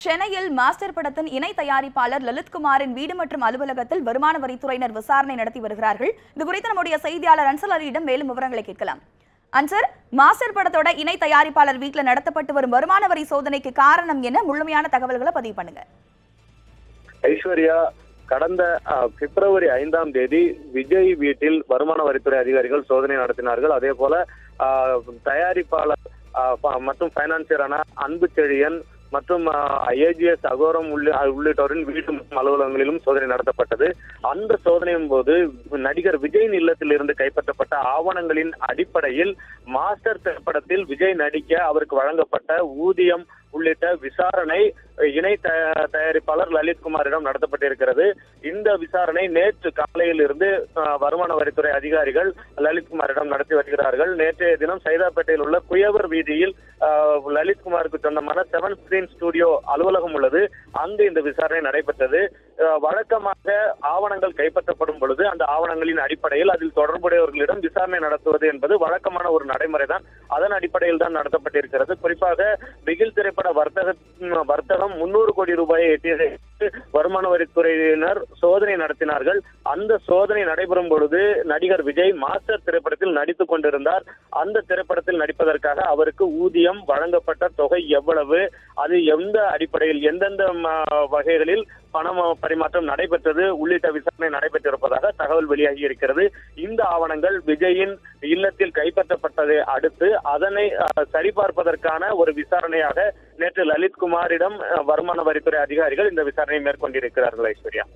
சென்னையில் மாஸ்டர் படத்தின் இணை தயாரிப்பாளர் லலித்குமாரின் வீடு மற்றும் அலுவலகத்தில் வருமான வரித்துறையினர் விசாரணை நடத்தி வருகிறார்கள் இது குறித்து நம்முடைய செய்தியாளர் அன்சல் அலியிடம் மேலும் விவரங்களை கேட்கலாம் அன்சர் மாஸ்டர் படத்தோட இணை தயாரிப்பாளர் வீட்டில் நடத்தப்பட்டு வரும் வருமான வரி சோதனைக்கு காரணம் என்ன முழுமையான தகவல்களை பதிவு பண்ணுங்க ஐஸ்வர்யா கடந்த அஹ், பிப்ரவரி ஐந்தாம் தேதி விஜய் வீட்டில் வருமான வரித்துறை அதிகாரிகள் சோதனை நடத்தினார்கள் அதே போல அஹ், தயாரிப்பாளர் அஹ், ப- மற்றும் பைனான்சியரான அன்பு செழியன் மற்றும் ஐஏஜிஎஸ் அகோரம் உள்ளி- உள்ளிட்டோரின் வீடு மற்றும் அலுவலகங்களிலும் சோதனை நடத்தப்பட்டது அந்த சோதனையின் போது நடிகர் விஜயின் இல்லத்தில் இருந்து கைப்பற்றப்பட்ட ஆவணங்களின் அடிப்படையில் மாஸ்டர் திரைப்படத்தில் விஜய் நடிக்க அவருக்கு வழங்கப்பட்ட ஊதியம் உள்ளிட்ட விசாரணை இணை த- தயாரிப்பாளர் லலித்குமாரிடம் நடத்தப்பட்டிருக்கிறது இந்த விசாரணை நேற்று காலையில் இருந்து அஹ், வருமான வரித்துறை அதிகாரிகள் லலித்குமாரிடம் நடத்தி வருகிறார்கள் நேற்றைய தினம் சைதாப்பேட்டையில் உள்ள குயவர் வீதியில் அஹ், லலித்குமாருக்கு சொந்தமான செவன் ஸ்கிரீன் ஸ்டுடியோ அலுவலகம் உள்ளது அங்கு இந்த விசாரணை நடைபெற்றது அஹ், வழக்கமாக ஆவணங்கள் கைப்பற்றப்படும் பொழுது அந்த ஆவணங்களின் அடிப்படையில் அதில் தொடர்புடையவர்களிடம் விசாரணை நடத்துவது என்பது வழக்கமான ஒரு நடைமுறை தான் அதன் அடிப்படையில் தான் நடத்தப்பட்டிருக்கிறது குறிப்பாக பிகில் திரைப்பட வர்த்தக வர்த்தகம் முன்னூறு கோடி ரூபாயை எட்டியதை அடுத்து வருமான வரித்துறையினர் சோதனை நடத்தினார்கள் அந்த சோதனை நடைபெறும் பொழுது நடிகர் விஜய் மாஸ்டர் திரைப்படத்தில் நடித்துக் கொண்டிருந்தார் அந்த திரைப்படத்தில் நடிப்பதற்காக அவருக்கு ஊதியம் வழங்கப்பட்ட தொகை எவ்வளவு அது எந்த அடிப்படையில் எந்தெந்த ம, வகைகளில் பணம் பரிமாற்றம் நடைபெற்றது உள்ளிட்ட விசாரணை நடைபெற்றிருப்பதாக தகவல் வெளியாகி இருக்கிறது இந்த ஆவணங்கள் விஜயின் இல்லத்தில் கைப்பற்றப்பட்டதை அடுத்து அதனை அஹ், சரிபார்ப்பதற்கான ஒரு விசாரணையாக நேற்று லலித்குமாரிடம் அஹ், வருமான வரித்துறை அதிகாரிகள் இந்த விசாரணையை மேற்கொண்டிருக்கிறார்கள் ஐஸ்வர்யா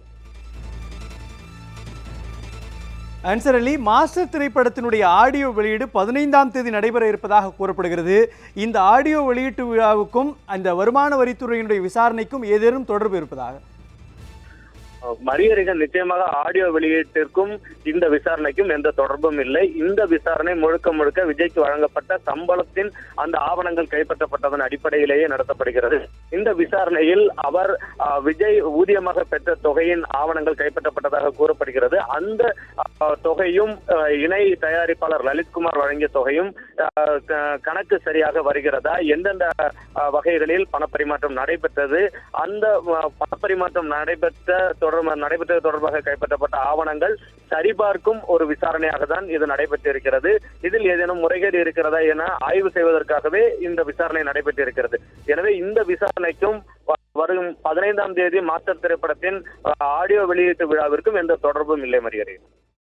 அன்சர் அலி மாஸ்டர் திரைப்படத்தினுடைய ஆடியோ வெளியீடு பதினைந்தாம் தேதி நடைபெற இருப்பதாக கூறப்படுகிறது இந்த ஆடியோ வெளியீட்டு விழாவுக்கும் அந்த வருமான வரித்துறையினுடைய விசாரணைக்கும் ஏதேனும் தொடர்பு இருப்பதாக மரியரிகள் நிச்சயமாக ஆடியோ வெளியீட்டிற்கும் இந்த விசாரணைக்கும் எந்த தொடர்பும் இல்லை இந்த விசாரணை முழுக்க முழுக்க விஜய்க்கு வழங்கப்பட்ட சம்பளத்தின் அந்த ஆவணங்கள் கைப்பற்றப்பட்டதன் அடிப்படையிலேயே நடத்தப்படுகிறது இந்த விசாரணையில் அவர் அஹ், விஜய் ஊதியமாக பெற்ற தொகையின் ஆவணங்கள் கைப்பற்றப்பட்டதாக கூறப்படுகிறது அந்த அஹ், தொகையும் அஹ், இணை தயாரிப்பாளர் லலித்குமார் வழங்கிய தொகையும் அஹ், க- கணக்கு சரியாக வருகிறதா எந்தெந்த அஹ், வகைகளில் பணப்பரிமாற்றம் நடைபெற்றது அந்த அஹ், பணப்பரிமாற்றம் நடைபெற்ற தொடர்பு நடைபெற்றது தொடர்பாக கைப்பற்றப்பட்ட ஆவணங்கள் சரிபார்க்கும் ஒரு விசாரணையாக தான் இது நடைபெற்றிருக்கிறது இதில் ஏதேனும் முறைகேடு இருக்கிறதா என ஆய்வு செய்வதற்காகவே இந்த விசாரணை நடைபெற்றிருக்கிறது எனவே இந்த விசாரணைக்கும் வ- வரும் பதினைந்தாம் தேதி மாஸ்டர் திரைப்படத்தின் அஹ், ஆடியோ வெளியீட்டு விழாவிற்கும் எந்த தொடர்பும் இல்லை மரியரை